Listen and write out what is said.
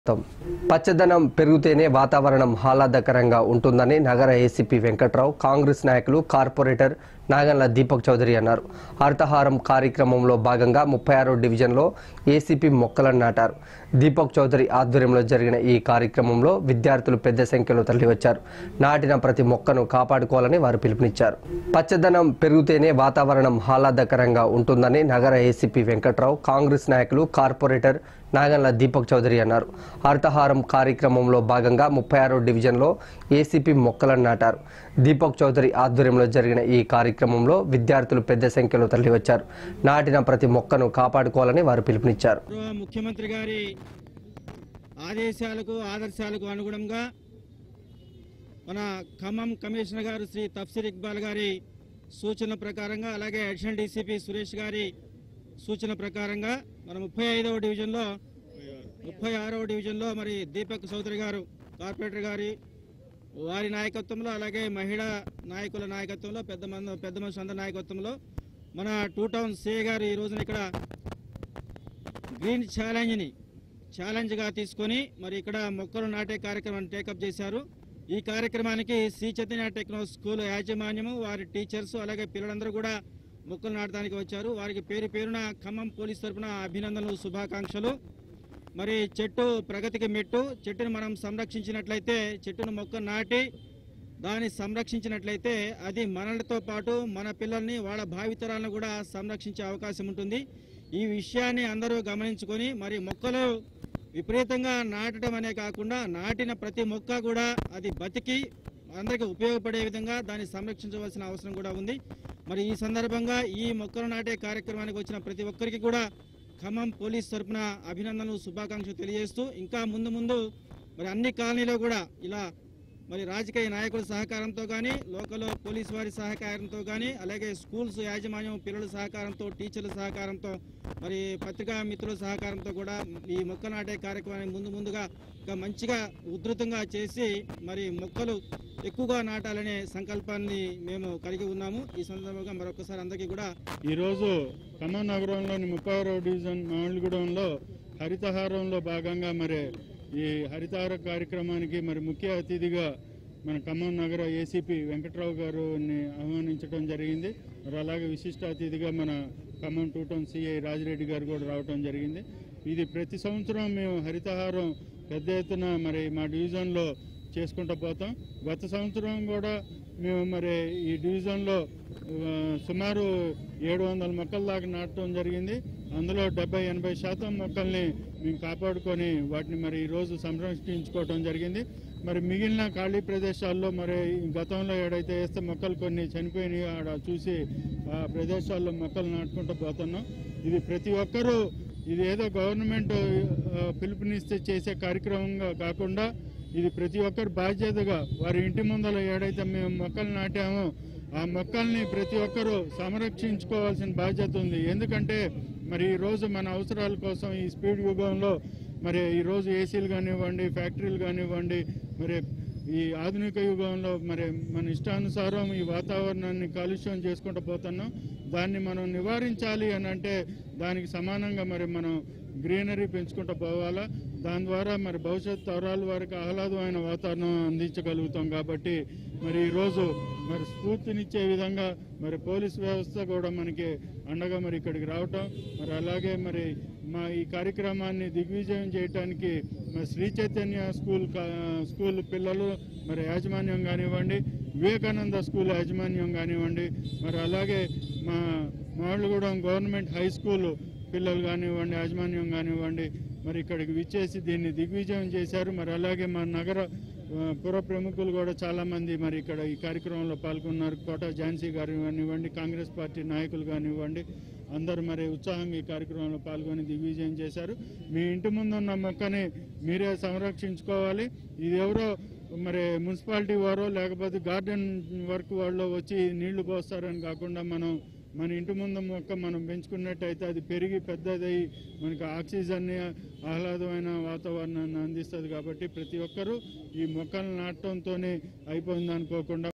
మొత్తం పచ్చదనం పెరిగితేనే వాతావరణం ఆహ్లాదకరంగా ఉంటుందని నగర ఏసీపీ వెంకట్రావు కాంగ్రెస్ నాయకులు కార్పొరేటర్ నాగన్ల దీపక్ చౌదరి అన్నారు హరితహారం కార్యక్రమంలో భాగంగా ముప్పై ఆరో డివిజన్లో ఏసీపీ మొక్కలను నాటారు దీపక్ చౌదరి ఆధ్వర్యంలో జరిగిన ఈ కార్యక్రమంలో విద్యార్థులు పెద్ద సంఖ్యలో తరలివచ్చారు నాటిన ప్రతి మొక్కను కాపాడుకోవాలని వారు పిలుపునిచ్చారు పచ్చదనం పెరిగితేనే వాతావరణం ఆహ్లాదకరంగా ఉంటుందని నగర ఏసీపీ వెంకట్రావు కాంగ్రెస్ నాయకులు కార్పొరేటర్ నాగన్ల దీపక్ చౌదరి అన్నారు హరితహారం కార్యక్రమంలో భాగంగా ముప్పై ఆరో డివిజన్లో ఏసీపీ మొక్కలను నాటారు దీపక్ చౌదరి ఆధ్వర్యంలో జరిగిన ఈ కార్యక్రమంలో విద్యార్థులు పెద్ద సంఖ్యలో తరలివచ్చారు నాటిన ప్రతి మొక్కను కాపాడుకోవాలని వారు పిలుపునిచ్చారు గౌరవ ముఖ్యమంత్రి గారి ఆదేశాలకు ఆదర్శాలకు అనుగుణంగా మన ఖమ్మం కమిషనర్ గారు శ్రీ తఫ్సీర్ ఇక్బాల్ గారి సూచన ప్రకారంగా అలాగే అడిషనల్ డీసీపీ సురేష్ గారి సూచన ప్రకారంగా మన ముప్పై ఐదవ డివిజన్లో ముప్పై ఆరవ డివిజన్లో మరి దీపక్ చౌదరి గారు కార్పొరేటర్ గారి వారి నాయకత్వంలో అలాగే మహిళా నాయకుల నాయకత్వంలో పెద్ద మంది పెద్ద మనుషుల అందరి నాయకత్వంలో మన టూ టౌన్ సే గారు ఈ రోజున ఇక్కడ గ్రీన్ ఛాలెంజ్ని ఛాలెంజ్గా తీసుకొని మరి ఇక్కడ మొక్కలు నాటే కార్యక్రమాన్ని టేకప్ చేశారు ఈ కార్యక్రమానికి శ్రీ చైతన్య టెక్నో స్కూల్ యాజమాన్యము వారి టీచర్స్ అలాగే పిల్లలందరూ కూడా మొక్కలు నాటడానికి వచ్చారు వారికి పేరు పేరున ఖమ్మం పోలీస్ తరపున అభినందనలు శుభాకాంక్షలు మరి చెట్టు ప్రగతికి మెట్టు చెట్టును మనం సంరక్షించినట్లయితే చెట్టును మొక్క నాటి దాన్ని సంరక్షించినట్లయితే అది మనలతో పాటు మన పిల్లల్ని వాళ్ళ భావితరాలను కూడా సంరక్షించే అవకాశం ఉంటుంది ఈ విషయాన్ని అందరూ గమనించుకొని మరి మొక్కలు విపరీతంగా నాటడం అనే కాకుండా నాటిన ప్రతి మొక్క కూడా అది బతికి అందరికీ ఉపయోగపడే విధంగా దాన్ని సంరక్షించవలసిన అవసరం కూడా ఉంది మరి ఈ సందర్భంగా ఈ మొక్కలు నాటే కార్యక్రమానికి వచ్చిన ప్రతి ఒక్కరికి కూడా ఖమ్మం పోలీస్ తరపున అభినందనలు శుభాకాంక్షలు తెలియజేస్తూ ఇంకా ముందు ముందు మరి అన్ని కాలనీలో కూడా ఇలా మరి రాజకీయ నాయకుల సహకారంతో కానీ లోకల్ పోలీస్ వారి సహకారంతో కానీ అలాగే స్కూల్స్ యాజమాన్యం పిల్లల సహకారంతో టీచర్ల సహకారంతో మరి పత్రికా మిత్రుల సహకారంతో కూడా ఈ మొక్క నాటే కార్యక్రమాన్ని ముందు ముందుగా ఇంకా మంచిగా ఉధృతంగా చేసి మరి మొక్కలు ఎక్కువగా నాటాలనే సంకల్పాన్ని మేము కలిగి ఉన్నాము ఈ సందర్భంగా మరొకసారి అందరికీ కూడా ఈరోజు ఖమ్మం నగరంలోని ముప్పై డివిజన్ మామిడిగూడెంలో హరితహారంలో భాగంగా మరి ఈ హరితహార కార్యక్రమానికి మరి ముఖ్య అతిథిగా మన ఖమ్మం నగర ఏసీపీ వెంకట్రావు గారిని ఆహ్వానించడం జరిగింది మరి అలాగే విశిష్ట అతిథిగా మన Khammam two town CI Rajireddy గారు కూడా రావడం జరిగింది ఇది ప్రతి సంవత్సరం మేము హరితహారం పెద్ద ఎత్తున మరి మా డివిజన్లో చేసుకుంటూ పోతాం గత సంవత్సరం కూడా మేము మరి ఈ డివిజన్లో ఆ, సుమారు ఏడు వందల మొక్కల దాకా నాటడం జరిగింది అందులో డెబ్బై ఎనభై శాతం మొక్కల్ని మేము కాపాడుకొని వాటిని మరి ఈరోజు సంరక్షించుకోవడం జరిగింది మరి మిగిలిన ఖాళీ ప్రదేశాల్లో మరి ఈ గతంలో ఏడైతే వేస్తే మొక్కలు కొన్ని చనిపోయినాయి ఆడ చూసి ఆ ప్రదేశాల్లో మొక్కలు నాటుకుంటూ పోతున్నాం ఇది ప్రతి ఒక్కరూ ఇది ఏదో గవర్నమెంట్ ఆ, పిలుపునిస్తే చేసే కార్యక్రమంగా కాకుండా ఇది ప్రతి ఒక్కరి బాధ్యతగా వారి ఇంటి ముందర ఏడైతే మేము మొక్కలు నాటామో ఆ మొక్కల్ని ప్రతి ఒక్కరూ సంరక్షించుకోవాల్సిన బాధ్యత ఉంది ఎందుకంటే మరి ఈ రోజు మన అవసరాల కోసం ఈ స్పీడ్ యుగంలో మరి ఈ రోజు ఏసీలు కానివ్వండి ఫ్యాక్టరీలు కానివ్వండి మరి ఈ ఆధునిక యుగంలో మరి మన ఇష్టానుసారం ఈ వాతావరణాన్ని కాలుష్యం చేసుకుంటూ పోతున్నాం దాన్ని మనం నివారించాలి అని అంటే దానికి సమానంగా మరి మనం గ్రీనరీ పెంచుకుంటూ పోవాలా దాని ద్వారా మరి భవిష్యత్ తరాల వారికి ఆహ్లాదమైన వాతావరణం అందించగలుగుతాం కాబట్టి మరి ఈరోజు మరి స్ఫూర్తినిచ్చే విధంగా మరి పోలీస్ వ్యవస్థ కూడా మనకి అండగా మరి ఇక్కడికి రావటం మరి అలాగే మరి మా ఈ కార్యక్రమాన్ని దిగ్విజయం చేయడానికి మరి శ్రీ చైతన్య స్కూల్ కా- స్కూల్ పిల్లలు మరి యాజమాన్యం కానివ్వండి వివేకానంద స్కూల్ యాజమాన్యం కానివ్వండి మరి అలాగే మా మామిడిగూడెం గవర్నమెంట్ హై స్కూల్ పిల్లలు కానివ్వండి యాజమాన్యం కానివ్వండి మరి ఇక్కడికి విచ్చేసి దీన్ని దిగ్విజయం చేశారు మరి అలాగే మా నగర ఆ, పుర ప్రముఖులు కూడా చాలా మంది మరి ఇక్కడ ఈ కార్యక్రమంలో పాల్గొన్నారు కోట ఝాన్సీ గారు కానివ్వండి కాంగ్రెస్ పార్టీ నాయకులు కానివ్వండి అందరూ మరి ఉత్సాహంగా ఈ కార్యక్రమంలో పాల్గొని దిగ్విజయం చేశారు మీ ఇంటి ముందు ఉన్న మొక్కని మీరే సంరక్షించుకోవాలి ఇది ఎవరో మరి మున్సిపాలిటీ వారో లేకపోతే గార్డెన్ వర్క్ వాళ్ళు వచ్చి నీళ్లు పోస్తారని కాకుండా మనం మన ఇంటి ముందు మొక్క మనం పెంచుకున్నట్టయితే అది పెరిగి పెద్దదై మనకు ఆక్సిజన్ని ఆహ్లాదమైన వాతావరణాన్ని అందిస్తుంది కాబట్టి ప్రతి ఒక్కరూ ఈ మొక్కలు నాటడంతోనే అయిపోయింది అనుకోకుండా